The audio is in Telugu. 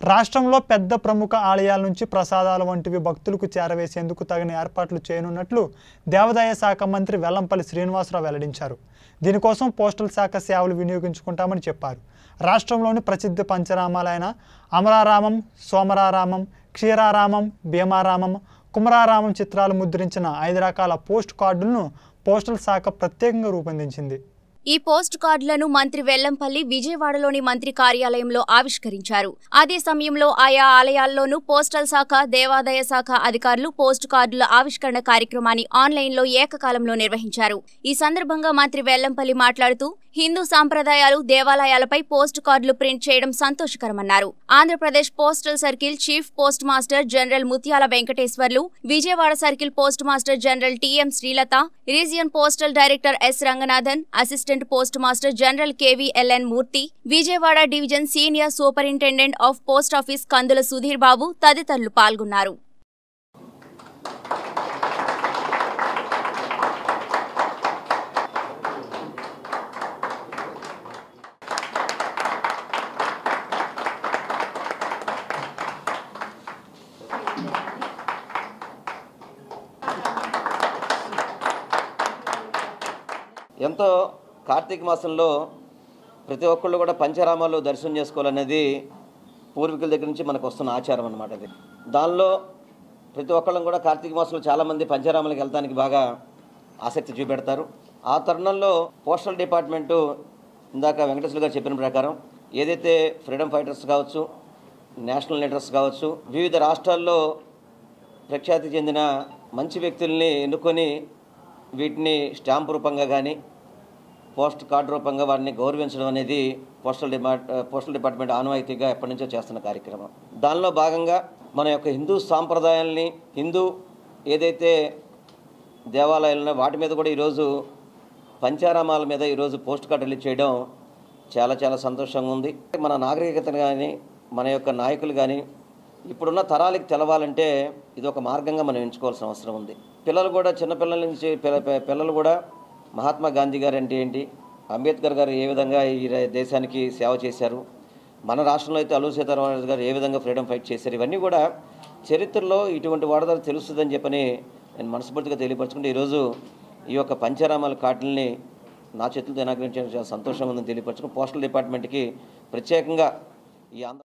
రాష్ట్రంలో పెద్ద ప్రముఖ ఆలయాల నుంచి ప్రసాదాలు వంటివి భక్తులకు చేరవేసేందుకు తగిన ఏర్పాట్లు చేయనున్నట్లు దేవాదాయ శాఖ మంత్రి వెల్లంపల్లి శ్రీనివాసరావు వెల్లడించారు దీనికోసం పోస్టల్ శాఖ సేవలు వినియోగించుకుంటామని చెప్పారు రాష్ట్రంలోని ప్రసిద్ధ పంచరామాలైన అమరారామం సోమరారామం క్షీరారామం భీమారామం కుమరారామం చిత్రాలు ముద్రించిన ఐదు రకాల పోస్ట్ కార్డులను పోస్టల్ శాఖ ప్రత్యేకంగా రూపొందించింది ఈ పోస్ట్ కార్డులను మంత్రి వెల్లంపల్లి విజయవాడలోని మంత్రి కార్యాలయంలో ఆవిష్కరించారు అదే సమయంలో ఆయా ఆలయాల్లోనూ పోస్టల్ శాఖ దేవాదాయ శాఖ అధికారులు పోస్ట్ కార్డుల ఆవిష్కరణ కార్యక్రమాన్ని ఆన్లైన్లో ఏకకాలంలో నిర్వహించారు ఈ సందర్భంగా మంత్రి వెల్లంపల్లి మాట్లాడుతూ హిందూ సాంప్రదాయాలు దేవాలయాలపై పోస్ట్ కార్డులు ప్రింట్ చేయడం సంతోషకరమన్నారు Andhra Pradesh postal circle chief postmaster general Mutyala Venkateswarlu Vijayawada circle postmaster general TM Srilatha region postal director S Ranganathan assistant postmaster general KVLN Murthy Vijayawada division senior superintendent of post office Kandula Sudheer Babu తదితరులు పాల్గొన్నారు ఎంతో కార్తీక మాసంలో ప్రతి ఒక్కళ్ళు కూడా పంచరామాలు దర్శనం చేసుకోవాలనేది పూర్వీకుల దగ్గర నుంచి మనకు వస్తున్న ఆచారం అనమాట అది దానిలో ప్రతి ఒక్కళ్ళం కూడా కార్తీక మాసంలో చాలామంది పంచరామాలకు వెళ్తానికి బాగా ఆసక్తి చూపెడతారు ఆ తరుణంలో పోస్టల్ డిపార్ట్మెంటు ఇందాక వెంకటేశ్వర గారు చెప్పిన ప్రకారం ఏదైతే ఫ్రీడమ్ ఫైటర్స్ కావచ్చు నేషనల్ లీడర్స్ కావచ్చు వివిధ రాష్ట్రాల్లో ప్రఖ్యాతి చెందిన మంచి వ్యక్తుల్ని ఎన్నుకొని వీటిని స్టాంప్ రూపంగా కానీ పోస్ట్ కార్డు రూపంగా వారిని గౌరవించడం అనేది పోస్టల్ డిపార్ట్ పోస్టల్ డిపార్ట్మెంట్ ఆనవాయితీగా ఎప్పటి నుంచో చేస్తున్న కార్యక్రమం దానిలో భాగంగా మన యొక్క హిందూ సాంప్రదాయాల్ని హిందూ ఏదైతే దేవాలయాలు ఉన్నాయో వాటి మీద కూడా ఈరోజు పంచారామాల మీద ఈరోజు పోస్ట్ కార్డు రిలీజ్ చేయడం చాలా చాలా సంతోషంగా ఉంది మన నాగరికతను కానీ మన యొక్క నాయకులు కానీ ఇప్పుడున్న తరాలకి తెలవాలంటే ఇది ఒక మార్గంగా మనం ఎంచుకోవాల్సిన అవసరం ఉంది పిల్లలు కూడా చిన్నపిల్లల నుంచి పిల్ల- పి- పిల్లలు కూడా మహాత్మా గాంధీ గారు అంటే ఏంటి అంబేద్కర్ గారు ఏ విధంగా ఈ ర- దేశానికి సేవ చేశారు మన రాష్ట్రంలో అయితే అల్లూరి సీతారామరాజు గారు ఏ విధంగా ఫ్రీడమ్ ఫైట్ చేశారు ఇవన్నీ కూడా చరిత్రలో ఇటువంటి వాడదారు తెలుస్తుందని చెప్పని నేను మనస్ఫూర్తిగా తెలియపరచుకుంటే ఈరోజు ఈ యొక్క పంచరామాల కార్డుల్ని నా చేతులతో ఇనాగ్రేట్ చేయడం చాలా సంతోషంగా ఉందని తెలియపరచుకుని పోస్టల్ డిపార్ట్మెంట్కి ప్రత్యేకంగా ఈ ఆంధ్ర